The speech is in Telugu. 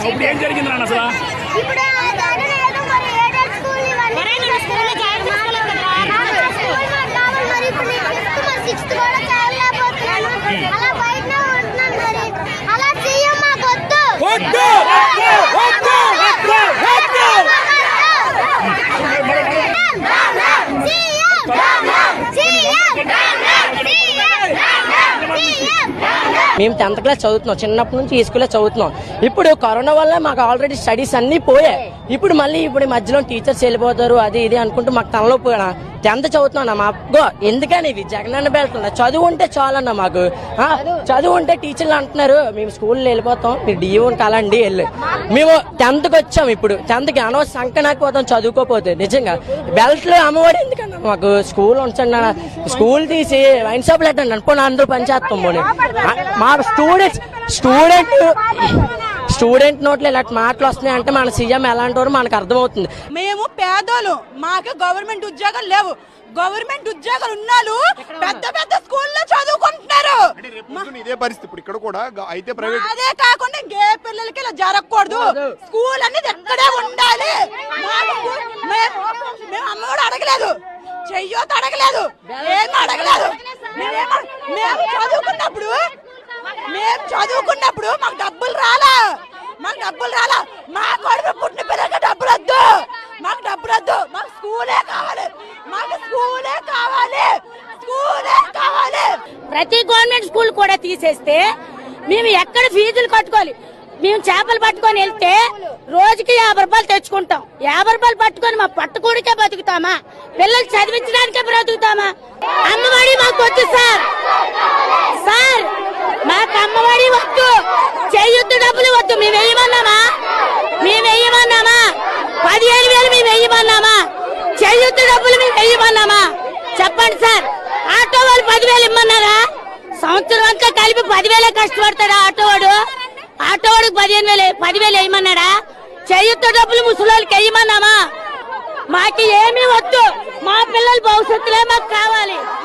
ఇప్పుడు ఏం జరిగింది నాన్న అసలు ఇప్పుడు అదే ఏదో మరి ఏడెడ్ స్కూల్ ఇవన్నీ స్కూల్ జాయిన్ స్కూల్ మాకు కావాలి మరి ఇప్పుడు నేను ఫిఫ్త్ మరి సిక్స్త్ కూడా చేయలేకపోతున్నాను అలా బయటనే ఉంటున్నాను మరి అలా చెయ్యం మాకు వద్దు వద్దు! వద్దు! వద్దు! వద్దు! మేము టెన్త్ క్లాస్ చదువుతున్నాం చిన్నప్పటి నుంచి ఈ స్కూల్లో చదువుతున్నాం ఇప్పుడు కరోనా వల్ల మాకు ఆల్రెడీ స్టడీస్ అన్ని పోయాయి ఇప్పుడు మళ్ళీ ఇప్పుడు ఈ మధ్యలో టీచర్స్ వెళ్ళిపోతారు అది ఇది అనుకుంటూ మాకు తనలో పోయినా టెన్త్ చదువుతున్నాం మా గో ఎందుకని ఇది జగనన్న బెళ్తున్నా చదువు ఉంటే చాలన్న మాకు ఆ, చదువు ఉంటే టీచర్లు అంటున్నారు మేము స్కూల్లో వెళ్ళిపోతాం మీరు డిఓ కలండి వెళ్ళి మేము టెన్త్ కి వచ్చాం ఇప్పుడు టెన్త్ కి అనవసరం సంకనాకి పోతాం చదువుకోపోతే నిజంగా బెల్ట్ లో అమ్మఒడి ఎందుకన్నా మాకు స్కూల్ ఉంచండి అన్న. స్కూల్ తీసి వైన్ షాప్ పెట్టండి అనుకోండి అందరూ పని చేస్తాం పోనీ. ఆ, మా స్టూడెంట్స్ స్టూడెంట్ స్టూడెంట్ నోట్లో ఇలాంటి మాటలు వస్తున్నాయి అంటే మన సీఎం ఎలాంటి వారు మనకు అర్థమవుతుంది మేము పేదోళ్ళు మాకు గవర్నమెంట్ ఉద్యోగాలు లేవు గవర్నమెంట్ ఉద్యోగాలు ఉన్నాళ్ళు పెద్ద పెద్ద స్కూల్లో చదువుకుంటున్నారు అంటే రేపు పొద్దున్న ఇదే పరిస్థితి ఇప్పుడు ఇక్కడ కూడా గ- అయితే ప్రైవేట్ అదే కాకుండా గే పిల్లలకి ఇలా జరగకూడదు స్కూల్ అనేది ఎక్కడే ఉండాలి మాకు స్కూల్- మేము మేము అమ్మ కూడా అడగలేదు చెయ్యోత అడగలేదు ఏం అడగలేదు మేమేమ- మేము చదువుకున్నప్పుడు మేము చదువుకున్నప్పుడు మాకు డబ్బులు రాలా మాకు డబ్బులు రాలా మా కొడుకు పుట్టిన పిల్లలకి డబ్బులు వద్దు మాకు డబ్బులు వద్దు మాకు స్కూలే కావాలి మాకు స్కూలే కావాలి స్కూలే కావాలి ప్రతి గవర్నమెంట్ స్కూల్ కూడా తీసేస్తే మేము ఎక్కడ ఫీజులు కట్టుకోవాలి మేము చేపలు పట్టుకొని వెళ్తే రోజుకి యాభై రూపాయలు తెచ్చుకుంటాం యాభై రూపాయలు పట్టుకొని మా పట్టుకూడికే బతుకుతామా పిల్లలు చదివించడానికే బ్రతుకుతామా అమ్మఒడి మాకు వద్దు సార్ సార్ మాకు అమ్మఒడి వద్దు చెయ్యొద్దు డబ్బులు వద్దు మేము వేయమన్నామా మేము వేయమన్నామా పదిహేను వేలు మేము వేయమన్నామా చెయ్యొద్దు డబ్బులు మేము వేయమన్నామా చెప్పండి సార్ ఆటో వాళ్ళు పదివేలు ఇమ్మన్నారా సంవత్సరం అంతా కలిపి పదివేలే కష్టపడతాడా ఆటో వాడు ఆటో వాడికి పదిహేను వేలు పదివేలు వేయమన్నాడా చెయ్యొద్దు డబ్బులు ముసలోళ్ళకి వేయమన్నామా మాకు ఏమీ వద్దు మా పిల్లల భవిష్యత్తులే మాకు కావాలి